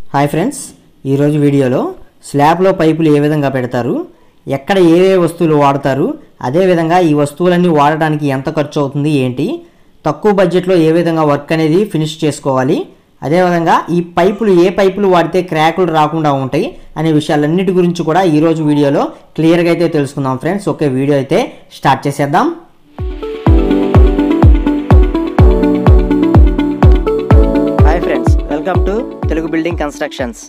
hi friends ఈరోజు వీడియోలో స్లాబ్లో పైపులు ఏ విధంగా పెడతారు ఎక్కడ ఏ ఏ వస్తువులు వాడతారు అదేవిధంగా ఈ వస్తువులన్నీ వాడడానికి ఎంత ఖర్చు అవుతుంది ఏంటి తక్కువ బడ్జెట్లో ఏ విధంగా వర్క్ అనేది ఫినిష్ చేసుకోవాలి అదేవిధంగా ఈ పైపులు ఏ పైపులు వాడితే క్రాకులు రాకుండా ఉంటాయి అనే విషయాలన్నిటి గురించి కూడా ఈరోజు వీడియోలో క్లియర్గా అయితే తెలుసుకుందాం ఫ్రెండ్స్ ఓకే వీడియో అయితే స్టార్ట్ చేసేద్దాం hi friends welcome to Telugu building constructions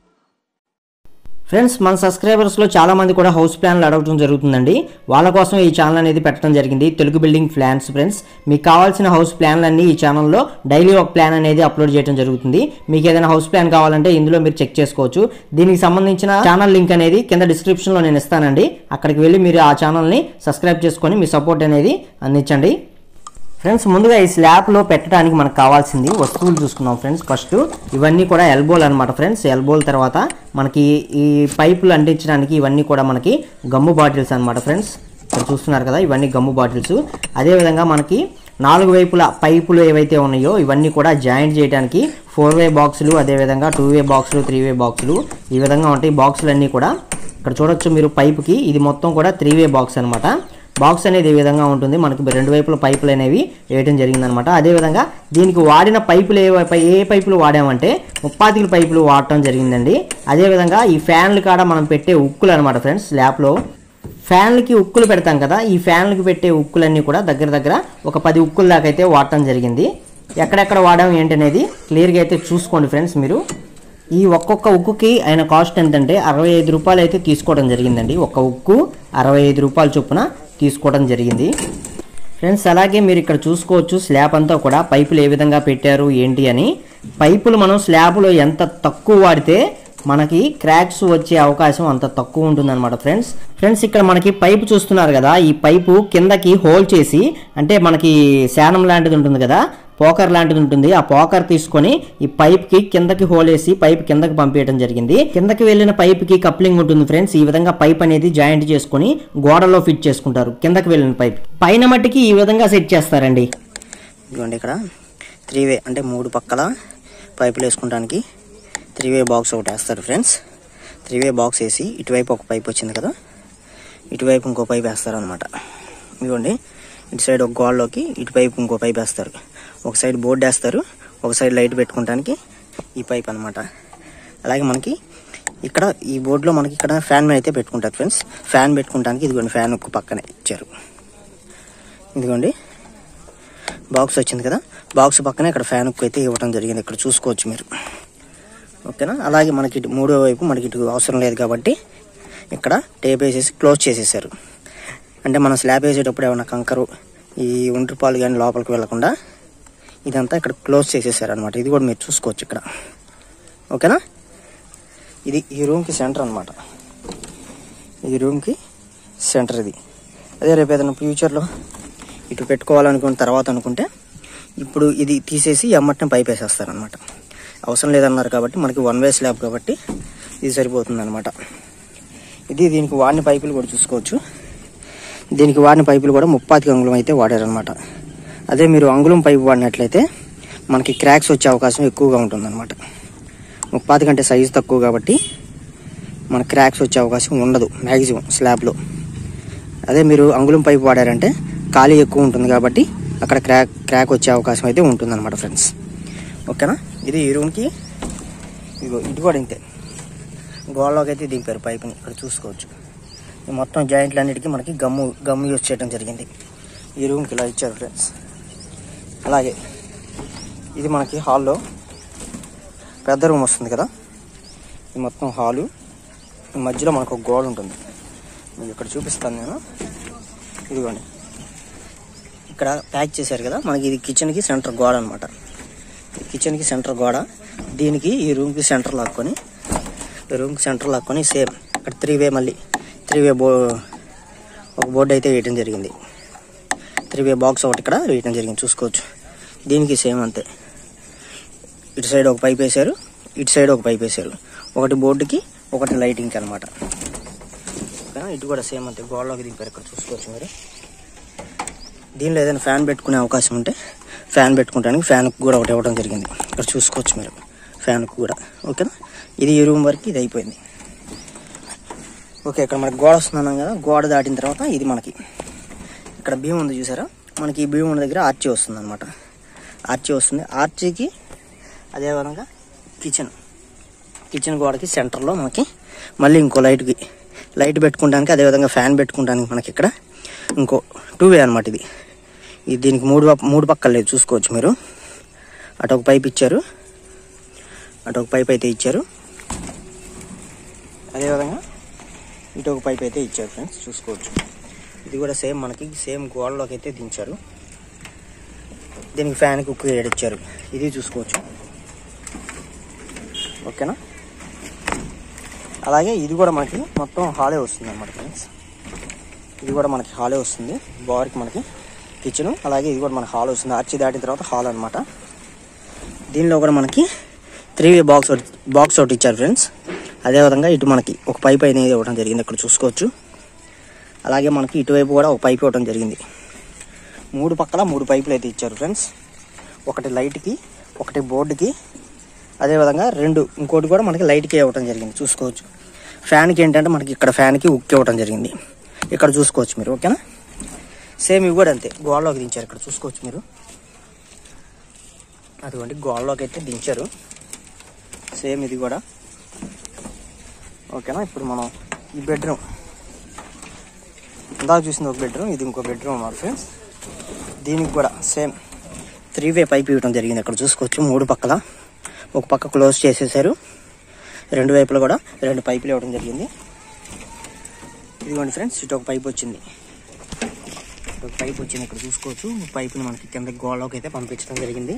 friends మన సబ్స్క్రైబర్స్లో చాలా మంది కూడా హౌస్ ప్లాన్లు అడగడం జరుగుతుందండి వాళ్ళ కోసం ఈ ఛానల్ అనేది పెట్టడం జరిగింది తెలుగు బిల్డింగ్ ప్లాన్స్ ఫ్రెండ్స్ మీకు కావాల్సిన హౌస్ ప్లాన్లన్నీ ఈ ఛానల్లో డైలీ ఒక ప్లాన్ అనేది అప్లోడ్ చేయడం జరుగుతుంది మీకు ఏదైనా హౌస్ ప్లాన్ కావాలంటే ఇందులో మీరు చెక్ చేసుకోవచ్చు దీనికి సంబంధించిన ఛానల్ లింక్ అనేది కింద డిస్క్రిప్షన్లో నేను ఇస్తానండి అక్కడికి వెళ్ళి మీరు ఆ ఛానల్ని సబ్స్క్రైబ్ చేసుకొని మీ సపోర్ట్ అనేది అందించండి ఫ్రెండ్స్ ముందుగా ఈ స్లాబ్లో పెట్టడానికి మనకు కావాల్సింది వస్తువులు చూసుకుందాం ఫ్రెండ్స్ ఫస్ట్ ఇవన్నీ కూడా ఎల్బోల్ అనమాట ఫ్రెండ్స్ ఎల్బోల్ తర్వాత మనకి ఈ పైపులు అంటించడానికి ఇవన్నీ కూడా మనకి గమ్ము బాటిల్స్ అనమాట ఫ్రెండ్స్ ఇక్కడ చూస్తున్నారు కదా ఇవన్నీ గమ్ము బాటిల్స్ అదేవిధంగా మనకి నాలుగు వైపుల పైపులు ఏవైతే ఉన్నాయో ఇవన్నీ కూడా జాయింట్ చేయడానికి ఫోర్ వే బాక్సులు అదేవిధంగా టూ వే బాక్సులు త్రీ వే బాక్సులు ఈ విధంగా ఉంటాయి బాక్సులు అన్నీ కూడా ఇక్కడ చూడొచ్చు మీరు పైపుకి ఇది మొత్తం కూడా త్రీ వే బాక్స్ అనమాట బాక్స్ అనేది ఈ విధంగా ఉంటుంది మనకి రెండు వైపుల పైపులు అనేవి వేయడం జరిగిందనమాట అదేవిధంగా దీనికి వాడిన పైపులు ఏ వై- ఏ పైపులు వాడామంటే ముప్పాతికల పైపులు వాడటం జరిగిందండి అదేవిధంగా ఈ ఫ్యాన్లు కాడ మనం పెట్టే ఉక్కులు అనమాట ఫ్రెండ్స్ ల్యాప్లో ఫ్యాన్లకి ఉక్కులు పెడతాం కదా ఈ ఫ్యాన్లకి పెట్టే ఉక్కులన్నీ కూడా దగ్గర దగ్గర ఒక పది ఉక్కుల దాకా అయితే వాడటం జరిగింది ఎక్కడెక్కడ వాడాం ఏంటనేది క్లియర్గా అయితే చూసుకోండి ఫ్రెండ్స్ మీరు ఈ ఒక్కొక్క ఉక్కుకి ఆయన కాస్ట్ ఎంతంటే అరవై ఐదు రూపాయలు అయితే తీసుకోవడం జరిగిందండి ఒక్క ఉక్కు అరవై ఐదు రూపాయల చొప్పున తీసుకోవడం జరిగింది ఫ్రెండ్స్ అలాగే మీరు ఇక్కడ చూసుకోవచ్చు స్లాబ్ అంతా కూడా పైపులు ఏ విధంగా పెట్టారు ఏంటి అని పైపులు మనం స్లాబ్లో ఎంత తక్కువ వాడితే మనకి క్రాక్స్ వచ్చే అవకాశం అంత తక్కువ ఉంటుందన్నమాట ఫ్రెండ్స్ ఫ్రెండ్స్ ఇక్కడ మనకి పైపు చూస్తున్నారు కదా ఈ పైపు కిందకి హోల్ చేసి అంటే మనకి శానం లాంటిది ఉంటుంది కదా పోకర్ లాంటిది ఉంటుంది ఆ పోకర్ తీసుకొని ఈ పైప్ కి కిందకి హోల్ వేసి పైప్ కిందకి పంపించడం జరిగింది కిందకి వెళ్ళిన పైప్ కి కప్లింగ్ ఉంటుంది ఫ్రెండ్స్ ఈ విధంగా పైప్ అనేది జాయింట్ చేసుకొని గోడలో ఫిట్ చేసుకుంటారు కిందకి వెళ్ళిన పైప్ పైన మట్టికి ఈ విధంగా సెట్ చేస్తారండి ఇదిగోండి ఇక్కడ త్రీ వే అంటే మూడు పక్కల పైపులు వేసుకోవడానికి త్రీ వే బాక్స్ ఒకటి వేస్తారు ఫ్రెండ్స్ త్రీ వే బాక్స్ వేసి ఇటువైపు ఒక పైప్ వచ్చింది కదా ఇటువైపు ఇంకో పైప్ వేస్తారు అనమాట ఇదిగోండి ఇటు సైడ్ ఒక గోడలోకి ఇటువైపు ఇంకో పైప్ వేస్తారు ఒక సైడ్ బోర్డు వేస్తారు ఒక సైడ్ లైట్ పెట్టుకోవడానికి ఈ పైప్ అనమాట అలాగే మనకి ఇక్కడ ఈ బోర్డులో మనకి ఇక్కడ ఫ్యాన్ మీద అయితే పెట్టుకుంటారు ఫ్రెండ్స్ ఫ్యాన్ పెట్టుకోవడానికి ఇదిగోండి ఫ్యాన్ ఒక పక్కనే ఇచ్చారు ఇదిగోండి బాక్స్ వచ్చింది కదా బాక్స్ పక్కనే ఇక్కడ ఫ్యాన్ ఉక్కు అయితే ఇవ్వడం జరిగింది ఇక్కడ చూసుకోవచ్చు మీరు ఓకేనా అలాగే మనకి ఇటు మూడో వైపు మనకి ఇటు అవసరం లేదు కాబట్టి ఇక్కడ టేప్ వేసేసి క్లోజ్ చేసేసారు అంటే మనం స్లాబ్ వేసేటప్పుడు ఏమైనా కంకరు ఈ ఒంటి పాలు కానీ లోపలికి వెళ్లకుండా ఇదంతా ఇక్కడ క్లోజ్ చేసేసారు అనమాట ఇది కూడా మీరు చూసుకోవచ్చు ఇక్కడ ఓకేనా ఇది ఈ రూమ్కి సెంటర్ అనమాట ఈ రూమ్కి సెంటర్ ఇది అదే రేపు ఏదైనా ఫ్యూచర్లో ఇటు పెట్టుకోవాలనుకున్న తర్వాత అనుకుంటే ఇప్పుడు ఇది తీసేసి ఎమ్మటం పైప్ వేసేస్తారనమాట అవసరం లేదన్నారు కాబట్టి మనకి వన్ వే స్లాబ్ కాబట్టి ఇది సరిపోతుంది అనమాట ఇది దీనికి వాడిన పైపులు కూడా చూసుకోవచ్చు దీనికి వాడిన పైపులు కూడా ముప్పాతికి అంగుళం అయితే వాడారనమాట అదే మీరు అంగుళం పైపు వాడినట్లయితే మనకి క్రాక్స్ వచ్చే అవకాశం ఎక్కువగా ఉంటుందన్నమాట ముప్పాతి కంటే సైజు తక్కువ కాబట్టి మన క్రాక్స్ వచ్చే అవకాశం ఉండదు మ్యాక్సిమం స్లాబ్లో అదే మీరు అంగుళం పైపు వాడారంటే ఖాళీ ఎక్కువ ఉంటుంది కాబట్టి అక్కడ క్రాక్ క్రాక్ వచ్చే అవకాశం అయితే ఉంటుంది అనమాట ఫ్రెండ్స్ ఓకేనా ఇది ఈ రూమ్కి ఇదిగో ఇది కూడా ఇంతే గోడలోకి అయితే దింపారు పైపుని ఇక్కడ చూసుకోవచ్చు ఈ మొత్తం జాయింట్లు అన్నిటికీ మనకి గమ్ము గమ్ము యూజ్ చేయడం జరిగింది ఈ రూమ్కి ఇలా ఇచ్చారు ఫ్రెండ్స్ అలాగే ఇది మనకి హాల్లో పెద్ద రూమ్ వస్తుంది కదా ఇది మొత్తం హాలు ఈ మధ్యలో మనకు ఒక గోడ ఉంటుంది మీకు ఇక్కడ చూపిస్తాను నేను ఇదిగోండి ఇక్కడ ప్యాక్ చేశారు కదా మనకి ఇది కిచెన్కి సెంటర్ గోడ అనమాట కిచెన్కి సెంటర్ గోడ దీనికి ఈ రూమ్కి సెంటర్ లాక్కొని ఈ రూమ్కి సెంటర్ లాక్కొని సేమ్ ఇక్కడ త్రీ వే మళ్ళీ త్రీ వే బో ఒక బోర్డు అయితే వేయడం జరిగింది త్రీ వే బాక్స్ ఒకటి ఇక్కడ వేయడం జరిగింది చూసుకోవచ్చు దీనికి సేమ్ అంతే ఇటు సైడ్ ఒక పైప్ వేశారు ఇటు సైడ్ ఒక పైప్ వేశారు ఒకటి బోర్డుకి ఒకటి లైటింగ్కి అనమాట ఓకేనా ఇటు కూడా సేమ్ అంతే గోడలోకి దింపారు ఇక్కడ చూసుకోవచ్చు మీరు దీనిలో ఏదైనా ఫ్యాన్ పెట్టుకునే అవకాశం ఉంటే ఫ్యాన్ పెట్టుకోవడానికి ఫ్యాన్ కూడా ఒకటి ఇవ్వడం జరిగింది ఇక్కడ చూసుకోవచ్చు మీరు ఫ్యాన్కు కూడా ఓకేనా ఇది ఈ రూమ్ వరకు ఇది అయిపోయింది ఓకే ఇక్కడ మనకి గోడ వస్తున్నాం కదా గోడ దాటిన తర్వాత ఇది మనకి ఇక్కడ భీమ్ ఉంది చూసారా మనకి ఈ భీమ్ ఉన్న దగ్గర ఆర్చి వస్తుంది అనమాట ఆర్చి వస్తుంది ఆర్చికి అదేవిధంగా కిచెన్ కిచెన్ గోడకి సెంటర్లో మనకి మళ్ళీ ఇంకో లైట్కి లైట్ పెట్టుకోవడానికి అదేవిధంగా ఫ్యాన్ పెట్టుకోవడానికి మనకి ఇక్కడ ఇంకో టూ వే అనమాట ఇది ఇది దీనికి మూడు పక్క- మూడు పక్కలు లేదు చూసుకోవచ్చు మీరు అటు ఒక పైప్ ఇచ్చారు అటు ఒక పైప్ అయితే ఇచ్చారు అదేవిధంగా ఇటు ఒక పైప్ అయితే ఇచ్చారు ఫ్రెండ్స్ చూసుకోవచ్చు ఇది కూడా సేమ్ మనకి సేమ్ గోడలోకి అయితే దించారు దీనికి ఫ్యాన్కి ఉక్కు ఇచ్చారు ఇది చూసుకోవచ్చు ఓకేనా అలాగే ఇది కూడా మనకి మొత్తం హాలే వస్తుంది అన్నమాట ఫ్రెండ్స్ ఇది కూడా మనకి హాలే వస్తుంది బార్కి మనకి కిచెన్ అలాగే ఇది కూడా మనకి హాల్ వస్తుంది ఆర్చి దాటిన తర్వాత హాల్ అన్నమాట దీనిలో కూడా మనకి త్రీ వే బాక్స్ ఒకటి బాక్స్ ఒకటి ఇచ్చారు ఫ్రెండ్స్ అదేవిధంగా ఇటు మనకి ఒక పైప్ అనేది ఇవ్వడం జరిగింది ఇక్కడ చూసుకోవచ్చు అలాగే మనకి ఇటువైపు కూడా ఒక పైప్ ఇవ్వడం జరిగింది మూడు పక్కల మూడు పైపులు అయితే ఇచ్చారు ఫ్రెండ్స్ ఒకటి లైట్కి ఒకటి బోర్డుకి అదేవిధంగా రెండు ఇంకోటి కూడా మనకి లైట్కి ఇవ్వడం జరిగింది చూసుకోవచ్చు ఫ్యాన్కి ఏంటంటే మనకి ఇక్కడ ఫ్యాన్కి ఉక్కి ఇవ్వడం జరిగింది ఇక్కడ చూసుకోవచ్చు మీరు ఓకేనా సేమ్ ఇవి కూడా అంతే గోడలోకి దించారు ఇక్కడ చూసుకోవచ్చు మీరు అటువంటి గోడలోకి అయితే దించారు సేమ్ ఇది కూడా ఓకేనా ఇప్పుడు మనం ఈ బెడ్రూమ్ ఇందాక చూసింది ఒక బెడ్రూమ్ ఇది ఇంకో బెడ్రూమ్ అన్నమాట ఫ్రెండ్స్ దీనికి కూడా సేమ్ త్రీ వే పైప్ ఇవ్వడం జరిగింది అక్కడ చూసుకోవచ్చు మూడు పక్కల ఒక పక్క క్లోజ్ చేసేసారు రెండు వైపులు కూడా రెండు పైపులు ఇవ్వడం జరిగింది ఇదిగోండి ఫ్రెండ్స్ ఇటు ఒక పైప్ వచ్చింది ఇటు ఒక పైప్ వచ్చింది ఇక్కడ చూసుకోవచ్చు పైపుని మనకి కింద గోడలోకి అయితే పంపించడం జరిగింది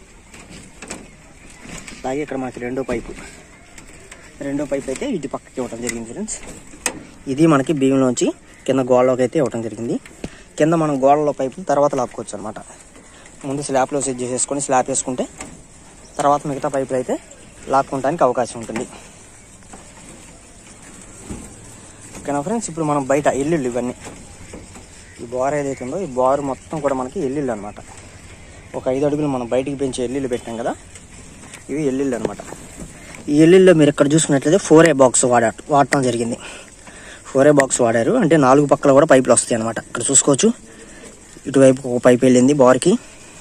అలాగే ఇక్కడ మనకి రెండో పైపు రెండో పైప్ అయితే ఇటు పక్కకి ఇవ్వడం జరిగింది ఫ్రెండ్స్ ఇది మనకి భీములోంచి కింద గోడలోకి అయితే ఇవ్వడం జరిగింది కింద మనం గోడలో పైపు తర్వాత లాక్కోవచ్చు అనమాట ముందు స్లాబ్లో సెట్ చేసేసుకొని స్లాబ్ వేసుకుంటే తర్వాత మిగతా పైపులు అయితే లాక్కోవడానికి అవకాశం ఉంటుంది ఓకేనా ఫ్రెండ్స్ ఇప్పుడు మనం బయట ఎల్లుళ్ళు ఇవన్నీ ఈ బార్ ఏదైతే ఉందో ఈ బార్ మొత్తం కూడా మనకి ఎల్లుళ్ళు అనమాట ఒక ఐదు అడుగులు మనం బయటికి పెంచి ఎల్లుళ్ళు పెట్టాం కదా ఇవి ఎల్లుళ్ళు అనమాట ఈ ఎల్లుల్లో మీరు ఇక్కడ చూసుకున్నట్లయితే ఫోర్ ఏ బాక్స్ వాడా వాడటం జరిగింది ఫోర్ ఏ బాక్స్ వాడారు అంటే నాలుగు పక్కల కూడా పైపులు వస్తాయి అనమాట ఇక్కడ చూసుకోవచ్చు ఇటువైపు ఒక పైప్ వెళ్ళింది బార్కి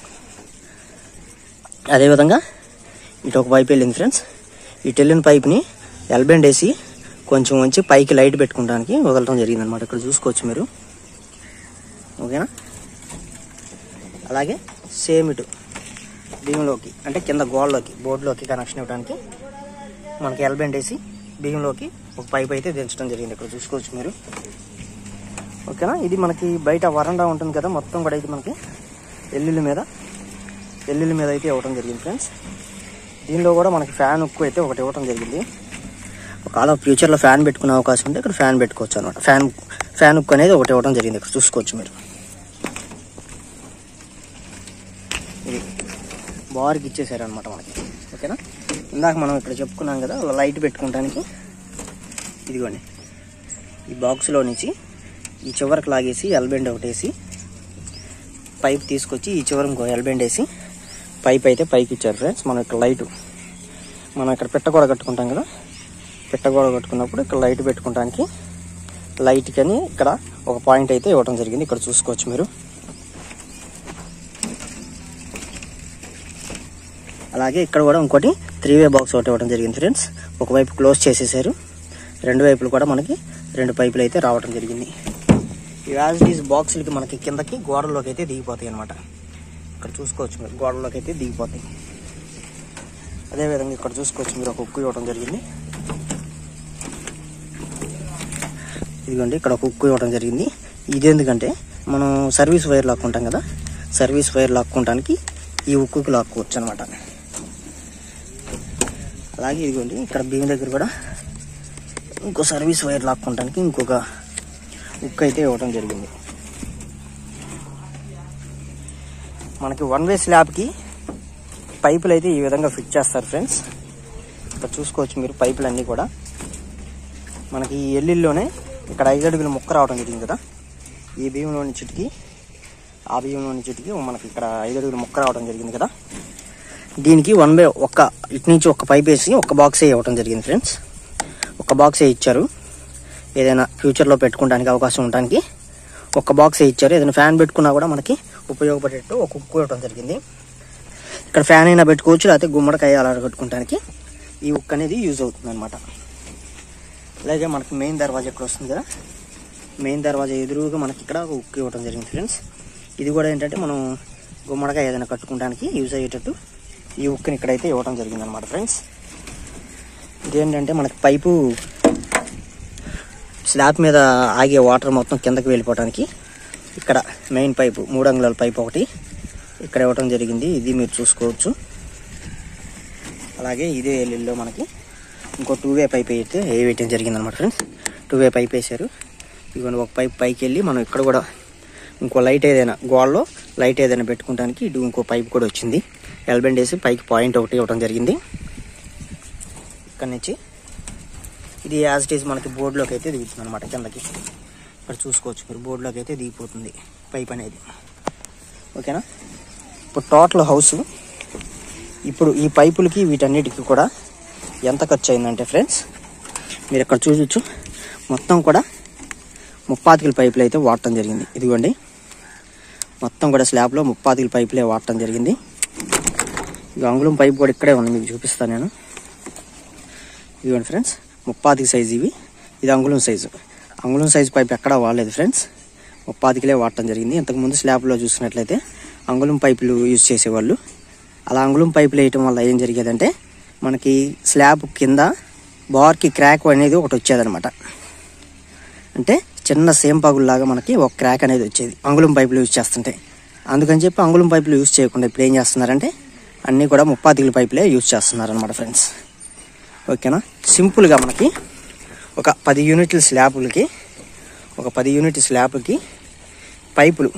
అదేవిధంగా ఇటు ఒక పైప్ వెళ్ళింది ఫ్రెండ్స్ ఇటు వెళ్ళిన పైప్ని ఎల్బెండ్ వేసి కొంచెం వంచి పైకి లైట్ పెట్టుకోవడానికి వదలటం జరిగింది అనమాట ఇక్కడ చూసుకోవచ్చు మీరు ఓకేనా అలాగే సేమ్ ఇటు బియ్యంలోకి అంటే కింద గోడలోకి బోర్డులోకి కనెక్షన్ ఇవ్వడానికి మనకి ఎల్బెండ్ వేసి బియ్యంలోకి ఒక పైప్ అయితే దించడం జరిగింది ఇక్కడ చూసుకోవచ్చు మీరు ఓకేనా ఇది మనకి బయట వరండా ఉంటుంది కదా మొత్తం కూడా అయితే మనకి ఎల్లుల్లి మీద ఎల్లుల్లి మీద అయితే ఇవ్వడం జరిగింది ఫ్రెండ్స్ దీనిలో కూడా మనకి ఫ్యాన్ ఉక్కు అయితే ఒకటి ఇవ్వడం జరిగింది ఒకవేళ ఫ్యూచర్లో ఫ్యాన్ పెట్టుకునే అవకాశం ఉంటే ఇక్కడ ఫ్యాన్ పెట్టుకోవచ్చు అనమాట ఫ్యాన్ ఫ్యాన్ ఉక్కు అనేది ఒకటి ఇవ్వడం జరిగింది ఇక్కడ చూసుకోవచ్చు మీరు ఇది బార్కి ఇచ్చేసారనమాట మనకి ఓకేనా ఇందాక మనం ఇక్కడ చెప్పుకున్నాం కదా అలా లైట్ పెట్టుకోవడానికి ఇదిగోండి ఈ బాక్స్లో నుంచి ఈ చివరికి లాగేసి ఎల్బెండ్ ఒకటి వేసి పైప్ తీసుకొచ్చి ఈ చివరి ఇంకో ఎల్బెండ్ వేసి పైప్ అయితే పైకి ఇచ్చారు ఫ్రెండ్స్ మనం ఇక్కడ లైట్ మనం ఇక్కడ పెట్టగోడ కట్టుకుంటాం కదా పెట్టగోడ కట్టుకున్నప్పుడు ఇక్కడ లైట్ పెట్టుకోవడానికి లైట్ కని ఇక్కడ ఒక పాయింట్ అయితే ఇవ్వడం జరిగింది ఇక్కడ చూసుకోవచ్చు మీరు అలాగే ఇక్కడ కూడా ఇంకోటి త్రీ వే బాక్స్ ఒకటి ఇవ్వడం జరిగింది ఫ్రెండ్స్ ఒకవైపు క్లోజ్ చేసేసారు రెండు వైపులు కూడా మనకి రెండు పైపులు అయితే రావడం జరిగింది ఈ యాజ్ దీస్ బాక్సులకి మనకి కిందకి గోడల్లోకి అయితే దిగిపోతాయి అనమాట ఇక్కడ చూసుకోవచ్చు మీరు గోడల్లోకి అయితే దిగిపోతాయి అదేవిధంగా ఇక్కడ చూసుకోవచ్చు మీరు ఒక ఉక్కు ఇవ్వడం జరిగింది ఇదిగోండి ఇక్కడ ఒక ఉక్కు ఇవ్వడం జరిగింది ఇది ఎందుకంటే మనం సర్వీస్ వైర్ లాక్కుంటాం కదా సర్వీస్ వైర్ లాక్కోవడానికి ఈ ఉక్కుకి లాక్కోవచ్చు అనమాట అలాగే ఇదిగోండి ఇక్కడ భీమ్ దగ్గర కూడా ఇంకో సర్వీస్ వైర్ లాక్కోవడానికి ఇంకొక ఉక్కు అయితే ఇవ్వడం జరిగింది మనకి వన్ వే స్లాబ్కి పైపులు అయితే ఈ విధంగా ఫిట్ చేస్తారు ఫ్రెండ్స్ ఇక్కడ చూసుకోవచ్చు మీరు పైపులు అన్నీ కూడా మనకి ఈ ఎల్లిల్లోనే ఇక్కడ ఐదు అడుగులు ముక్క రావడం జరిగింది కదా ఈ బియ్యంలోని చిటికి ఆ బియ్యంలోని చిటికి మనకి ఇక్కడ ఐదు అడుగులు ముక్క రావడం జరిగింది కదా దీనికి వన్ బై ఒక్క ఇటు నుంచి ఒక పైప్ వేసి ఒక బాక్సే ఇవ్వటం జరిగింది ఫ్రెండ్స్ ఒక బాక్సే ఇచ్చారు ఏదైనా ఫ్యూచర్లో పెట్టుకోవడానికి అవకాశం ఉండడానికి ఒక బాక్సే ఇచ్చారు ఏదైనా ఫ్యాన్ పెట్టుకున్నా కూడా మనకి ఉపయోగపడేట్టు ఒక ఉక్కు ఇవ్వడం జరిగింది ఇక్కడ ఫ్యాన్ అయినా పెట్టుకోవచ్చు లేకపోతే గుమ్మడికాయ అలా కట్టుకోవడానికి ఈ ఉక్కు అనేది యూజ్ అవుతుంది అనమాట అలాగే మనకి మెయిన్ దర్వాజా ఇక్కడ వస్తుంది కదా మెయిన్ దర్వాజా ఎదురుగా మనకి ఇక్కడ ఒక ఉక్కు ఇవ్వడం జరిగింది ఫ్రెండ్స్ ఇది కూడా ఏంటంటే మనం గుమ్మడికాయ ఏదైనా కట్టుకోవడానికి యూజ్ అయ్యేటట్టు ఈ ఉక్కుని ఇక్కడైతే ఇవ్వడం జరిగింది అనమాట ఫ్రెండ్స్ ఇదేంటంటే మనకి పైపు స్లాబ్ మీద ఆగే వాటర్ మొత్తం కిందకి వెళ్ళిపోవడానికి ఇక్కడ మెయిన్ పైపు మూడు అంగుళాల పైపు ఒకటి ఇక్కడ ఇవ్వడం జరిగింది ఇది మీరు చూసుకోవచ్చు అలాగే ఇదే ఎల్లుల్లో మనకి ఇంకో టూ వే పైప్ అయితే ఏ వేయటం జరిగింది అనమాట ఫ్రెండ్స్ టూ వే పైప్ వేశారు ఇదిగోండి ఒక పైప్ పైకి వెళ్ళి మనం ఇక్కడ కూడా ఇంకో లైట్ ఏదైనా గోడలో లైట్ ఏదైనా పెట్టుకోవడానికి ఇటు ఇంకో పైప్ కూడా వచ్చింది ఎల్బెండ్ వేసి పైకి పాయింట్ ఒకటి ఇవ్వడం జరిగింది ఇక్కడ నుంచి ఇది యాజ్ ఇట్ ఈస్ మనకి బోర్డులోకి అయితే దిగుతుంది అనమాట కిందకి ఇక్కడ చూసుకోవచ్చు మీరు బోర్డులోకి అయితే దిగిపోతుంది పైప్ అనేది ఓకేనా ఇప్పుడు టోటల్ హౌస్ ఇప్పుడు ఈ పైపులకి వీటన్నిటికీ కూడా ఎంత ఖర్చు అయిందంటే ఫ్రెండ్స్ మీరు ఇక్కడ చూడొచ్చు మొత్తం కూడా ముప్పాతికల పైపులు అయితే వాడటం జరిగింది ఇదిగోండి మొత్తం కూడా స్లాబ్లో ముప్పాతికల పైపులే వాడటం జరిగింది ఇక అంగుళం పైపు కూడా ఇక్కడే ఉంది మీకు చూపిస్తాను నేను ఇదిగోండి ఫ్రెండ్స్ ముప్పాతికి సైజు ఇవి ఇది అంగుళం సైజు అంగుళం సైజు పైప్ ఎక్కడా వాడలేదు ఫ్రెండ్స్ ముప్పాతికిలే వాడటం జరిగింది ఇంతకుముందు స్లాబ్లో చూసినట్లయితే అంగుళం పైపులు యూజ్ చేసేవాళ్ళు అలా అంగుళం పైపులు వేయటం వల్ల ఏం జరిగేదంటే మనకి స్లాబ్ కింద బార్కి క్రాక్ అనేది ఒకటి వచ్చేదనమాట అంటే చిన్న సేమ్ పగుల్లాగా మనకి ఒక క్రాక్ అనేది వచ్చేది అంగుళం పైపులు యూజ్ చేస్తుంటే అందుకని చెప్పి అంగుళం పైపులు యూజ్ చేయకుండా ఇప్పుడు ఏం చేస్తున్నారంటే అన్నీ కూడా ముప్పాతికల పైపులే యూజ్ చేస్తున్నారు అనమాట ఫ్రెండ్స్ ఓకేనా సింపుల్గా మనకి ఒక పది యూనిట్ల స్లాబులకి ఒక పది యూనిట్ స్లాబ్కి పైపులు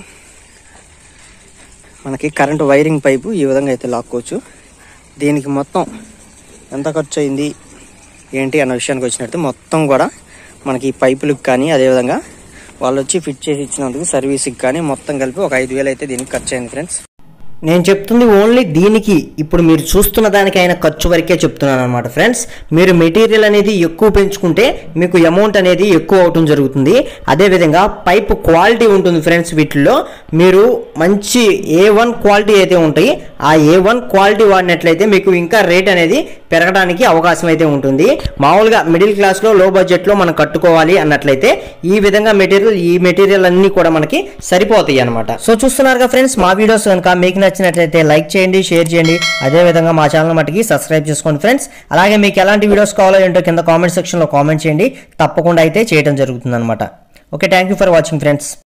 మనకి కరెంటు వైరింగ్ పైపు ఈ విధంగా అయితే లాక్కోవచ్చు దీనికి మొత్తం ఎంత ఖర్చు అయింది ఏంటి అన్న విషయానికి వచ్చినట్టు మొత్తం కూడా మనకి ఈ పైపులకు కానీ అదేవిధంగా వాళ్ళు వచ్చి ఫిట్ చేసి ఇచ్చినందుకు సర్వీస్కి కానీ మొత్తం కలిపి ఒక ఐదు వేలు అయితే దీనికి ఖర్చు అయింది ఫ్రెండ్స్ నేను చెప్తుంది ఓన్లీ దీనికి ఇప్పుడు మీరు చూస్తున్న దానికైన ఖర్చు వరకే చెప్తున్నాను అనమాట ఫ్రెండ్స్ మీరు మెటీరియల్ అనేది ఎక్కువ పెంచుకుంటే మీకు అమౌంట్ అనేది ఎక్కువ అవటం జరుగుతుంది అదేవిధంగా పైప్ క్వాలిటీ ఉంటుంది ఫ్రెండ్స్ వీటిల్లో మీరు మంచి ఏ వన్ క్వాలిటీ అయితే ఉంటాయి ఆ ఏ వన్ క్వాలిటీ వాడినట్లయితే మీకు ఇంకా రేట్ అనేది పెరగడానికి అవకాశం అయితే ఉంటుంది మామూలుగా మిడిల్ క్లాస్లో లో బడ్జెట్లో మనం కట్టుకోవాలి అన్నట్లయితే ఈ విధంగా మెటీరియల్ ఈ మెటీరియల్ అన్నీ కూడా మనకి సరిపోతాయి అనమాట సో చూస్తున్నారుగా ఫ్రెండ్స్ మా వీడియోస్ కనుక మీకు నచ్చినట్లయితే లైక్ చేయండి షేర్ చేయండి అదేవిధంగా మా ఛానల్ మటుకి సబ్స్క్రైబ్ చేసుకోండి ఫ్రెండ్స్ అలాగే మీకు ఎలాంటి వీడియోస్ కావాలో ఏంటో కింద కామెంట్ సెక్షన్లో కామెంట్ చేయండి తప్పకుండా అయితే చేయడం జరుగుతుంది అనమాట okay thank you for watching friends